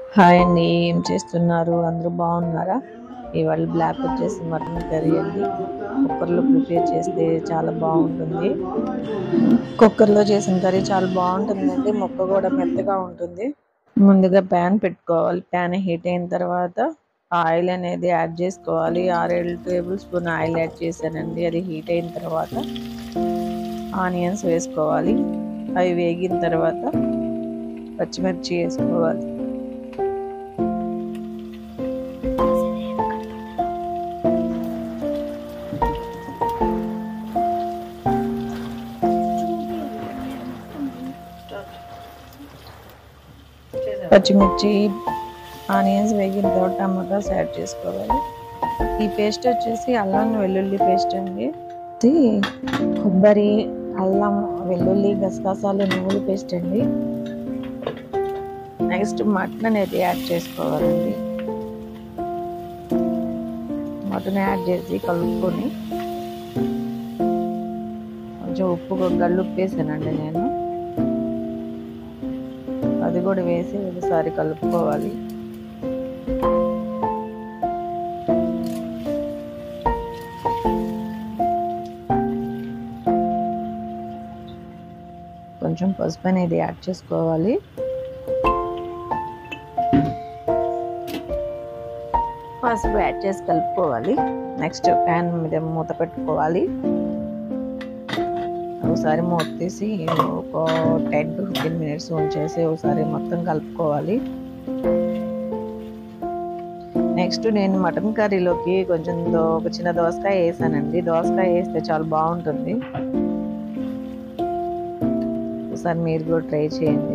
hi అండి ఏం చేస్తున్నారు అందరూ బాగున్నారా ఇవాళ బ్లాక్ వచ్చేసి మటన్ కర్రీ అండి కుక్కర్లో ప్రిపేర్ చేస్తే చాలా బాగుంటుంది కుక్కర్లో చేసిన కర్రీ చాలా బాగుంటుందండి ముక్క కూడా మెత్తగా ఉంటుంది ముందుగా ప్యాన్ పెట్టుకోవాలి ప్యాన్ హీట్ అయిన తర్వాత ఆయిల్ అనేది యాడ్ చేసుకోవాలి ఆరేడు టేబుల్ స్పూన్ ఆయిల్ యాడ్ చేశానండి అది హీట్ అయిన తర్వాత ఆనియన్స్ వేసుకోవాలి అవి వేగిన తర్వాత పచ్చిమిర్చి వేసుకోవాలి పచ్చిమిర్చి ఆనియన్స్ వేగిన తర్వాత టమాటాస్ యాడ్ చేసుకోవాలి ఈ పేస్ట్ వచ్చేసి అల్లం వెల్లుల్లి పేస్ట్ అండి ఇది కొబ్బరి అల్లం వెల్లుల్లి గసగసాలు నువ్వుల పేస్ట్ అండి నెక్స్ట్ మటన్ అనేది యాడ్ చేసుకోవాలండి మటన్ యాడ్ చేసి కలుపుకొని కొంచెం ఉప్పు గల్లు ఉప్పు వేసానండి నేను అది కూడా వేసి ఒకసారి కలుపుకోవాలి కొంచెం పసుపు అనేది యాడ్ చేసుకోవాలి పసుపు యాడ్ చేసి కలుపుకోవాలి నెక్స్ట్ ప్యాన్ మీద మూత పెట్టుకోవాలి ఒకసారి మూత తీసి ఒక టెన్ టు ఫిఫ్టీన్ మినిట్స్ ఉంచేసి ఒకసారి మొత్తం కలుపుకోవాలి నెక్స్ట్ నేను మటన్ కర్రీలోకి కొంచెం దో ఒక చిన్న దోసకాయ వేసానండి దోసకాయ వేస్తే చాలా బాగుంటుంది ఒకసారి మీరు కూడా ట్రై చేయండి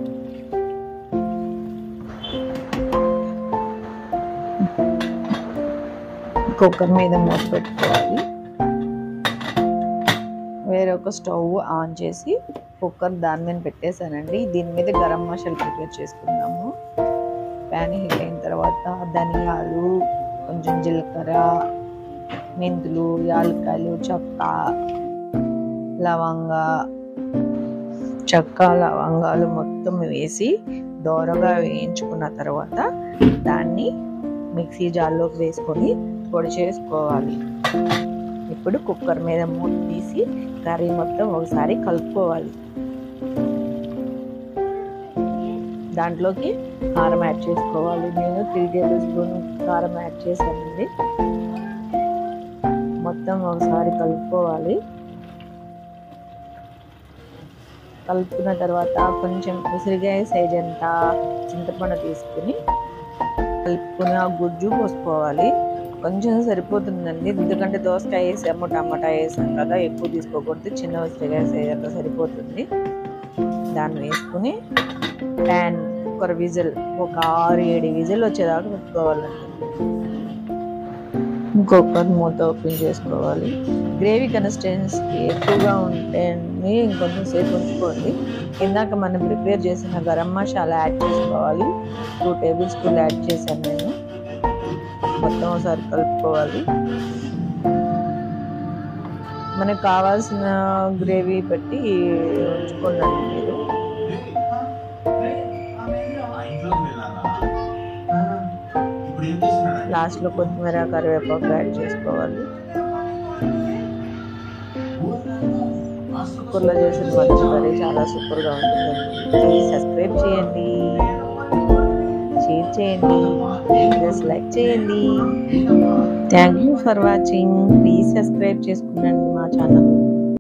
కుక్కర్ మీద మూత పెట్టుకోవాలి వేరొక స్టవ్ ఆన్ చేసి కుక్కర్ దాని మీద పెట్టేశానండి దీని మీద గరం మసాలా ప్రిపేర్ చేసుకుందాము ప్యాన్ హీట్ అయిన తర్వాత ధనియాలు కొంచెం జీలకర్ర మెంతులు యాలక్కాయలు చెక్క లవంగ చెక్క లవంగాలు మొత్తం వేసి దోరగా వేయించుకున్న తర్వాత దాన్ని మిక్సీ జార్లోకి వేసుకొని పొడి చేసుకోవాలి ఇప్పుడు కుక్కర్ మీద మూత తీసి కర్రీ మొత్తం ఒకసారి కలుపుకోవాలి దాంట్లోకి కారం యాడ్ చేసుకోవాలి నేను త్రీ టేబుల్ స్పూన్ కారం యాడ్ చేశానండి మొత్తం ఒకసారి కలుపుకోవాలి కలుపుకున్న తర్వాత కొంచెం ఉసిరికాయ సైజ్ అంత చింతపండు తీసుకుని కలుపుకుని ఆ గుజ్జు పోసుకోవాలి కొంచెం సరిపోతుందండి ఎందుకంటే దోసకాయ వేసాము టమాటా వేసాం కదా ఎక్కువ తీసుకోకూడదు చిన్న ఉసిరికాయ సైజ్ అంతా సరిపోతుంది దాన్ని వేసుకుని ప్యాన్ ఒక విజిల్ ఒక ఆరు ఏడు విజిల్ వచ్చేదాకా పెట్టుకోవాలండి ఇంకొకటి మూత ఓపెన్ చేసుకోవాలి గ్రేవీ కన్సిస్టెన్సీ ఎక్కువగా ఉంటే ఇంకొంచెం సేపు ఉంచుకోండి ఇందాక మనం ప్రిపేర్ చేసిన గరం మసాలా యాడ్ చేసుకోవాలి టూ టేబుల్ స్పూన్ యాడ్ చేశాను నేను మొత్తం ఒకసారి కలుపుకోవాలి మనకు కావాల్సిన గ్రేవీ పెట్టి ఉంచుకోండి మీరు లాస్ట్లో కొత్తిమీర కరివేపాకు యాడ్ చేసుకోవాలి కుక్కర్లో చేసిన మంచి కర్రీ చాలా సూపర్గా ఉంటుంది ప్లీజ్ సబ్స్క్రైబ్ చేయండి షేర్ చేయండి ప్లీజ్ లైక్ చేయండి thank you for watching please subscribe చేసుకునండి మా ఛానల్